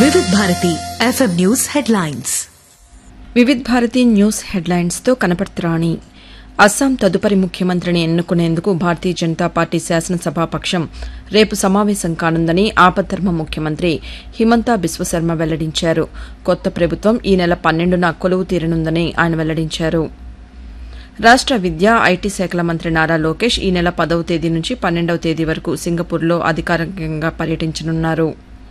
వివిధ Bharati FM news headlines Vividh Bharati news హెడ్లైన్స్తో కనపడుతురాణి అస్సాం తదుపరి ముఖ్యమంత్రిని ఎన్నుకునేందుకు భారతీయ జనతా పార్టీ శాసనసభాపక్షం రేపు సమావేశం కానుందని ఆపద్ధర్మ ముఖ్యమంత్రి హిమంతా బిశ్వశర్మ వెల్లడించారు కొత్త ప్రభుత్వం ఈ నెల పన్నెండున కొలువు తీరనుందని ఆయన వెల్లడించారు రాష్ట విద్యా ఐటీ శాఖల మంత్రి నారా లోకేష్ ఈ నెల పదవ తేదీ నుంచి పన్నెండవ తేదీ వరకు సింగపూర్లో అధికారికంగా పర్యటించనున్నారు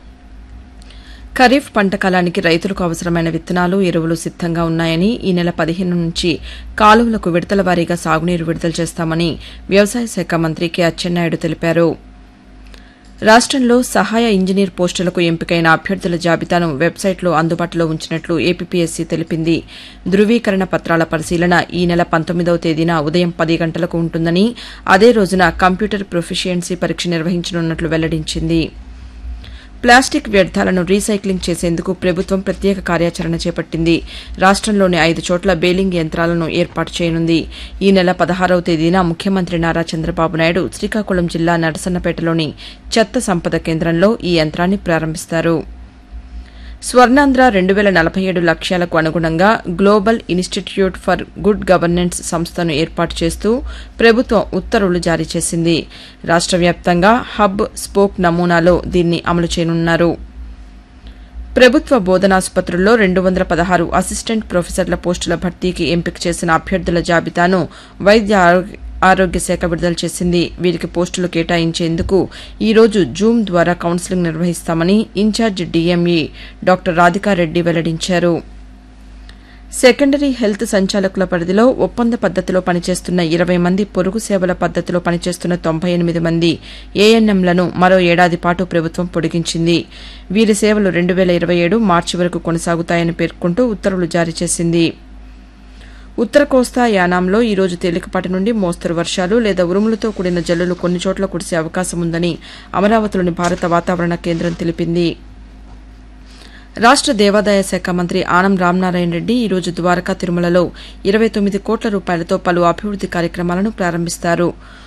ఖరీఫ్ పంట కాలానికి రైతులకు అవసరమైన విత్తనాలు ఎరువులు సిద్దంగా ఉన్నాయని ఈ నెల పదిహేను నుంచి కాలువలకు విడతల వారీగా సాగునీరు విడుదల చేస్తామని వ్యవసాయ శాఖ మంత్రి కె అచ్చెన్నాయుడు తెలిపారు రాష్టంలో సహాయ ఇంజనీర్ పోస్టులకు ఎంపికైన అభ్యర్థుల జాబితాను వెబ్సైట్లో అందుబాటులో ఉంచినట్లు ఏపీపీఎస్సీ తెలిపింది ధృవీకరణ పత్రాల పరిశీలన ఈ నెల పంతొమ్మిదవ తేదీన ఉదయం పది గంటలకు ఉంటుందని అదే రోజున కంప్యూటర్ ప్రొఫిషియన్సీ పరీక్ష నిర్వహించనున్నట్లు వెల్లడించింది ప్లాస్టిక్ వ్యర్థాలను రీసైక్లింగ్ చేసేందుకు ప్రభుత్వం ప్రత్యేక కార్యాచరణ చేపట్టింది రాష్టంలోని ఐదు చోట్ల బేలింగ్ యంత్రాలను ఏర్పాటు చేయనుంది ఈ నెల పదహారవ తేదీన ముఖ్యమంత్రి నారా చంద్రబాబు నాయుడు శ్రీకాకుళం జిల్లా నరసన్నపేటలోని చెత్త సంపద కేంద్రంలో ఈ యంత్రాన్ని ప్రారంభిస్తారు స్వర్ణాంధ్ర రెండు వేల నలభై ఏడు లక్ష్యాలకు అనుగుణంగా global institute for good governance సంస్థను ఏర్పాటు చేస్తూ ప్రభుత్వం ఉత్తర్వులు జారీ చేసింది రాష్ట వ్యాప్తంగా హబ్ స్పోక్ నమూనాలో దీన్ని అమలు చేయనున్నారు ప్రభుత్వ బోధనాసుపత్రుల్లో రెండు వందల పదహారు అసిస్టెంట్ ప్రొఫెసర్ల పోస్టుల భర్తీకి ఎంపిక చేసిన అభ్యర్థుల జాబితాను వైద్య ఆరోగ్య ఆరోగ్య శాఖ విడుదల చేసింది వీరికి పోస్టులు కేటాయించేందుకు ఈ రోజు జూమ్ ద్వారా కౌన్సిలింగ్ నిర్వహిస్తామని ఇన్ఛార్జ్ డీఎంఈ డాక్టర్ రాధికారెడ్డి వెల్లడించారు సెకండరీ హెల్త్ సంచాలకుల పరిధిలో ఒప్పంద పద్దతిలో పనిచేస్తున్న ఇరవై మంది పొరుగు సేవల పద్దతిలో పనిచేస్తున్న తొంభై ఎనిమిది మంది ఏఎన్ఎంలను మరో ఏడాది పాటు ప్రభుత్వం పొడిగించింది వీరి సేవలు రెండు వేల ఇరవై ఏడు మార్చి వరకు కొనసాగుతాయని పేర్కొంటూ ఉత్తర్వులు జారీ చేసింది ఉత్తర కోస్తా యానాంలో ఈ రోజు తేలికపాటి నుండి మోస్తరు వర్షాలు లేదా ఉరుములతో కూడిన జల్లులు కొన్ని చోట్ల కురిసే అవకాశం ఉందని అమరావతిలోని భారత వాతావరణ కేంద్రం తెలిపింది రాష్ట దేవాదాయ శాఖ మంత్రి ఆనం రామనారాయణ రెడ్డి ఈ రోజు ద్వారకా తిరుమలలో ఇరవై తొమ్మిది కోట్ల రూపాయలతో పలు అభివృద్ది కార్యక్రమాలను ప్రారంభిస్తారు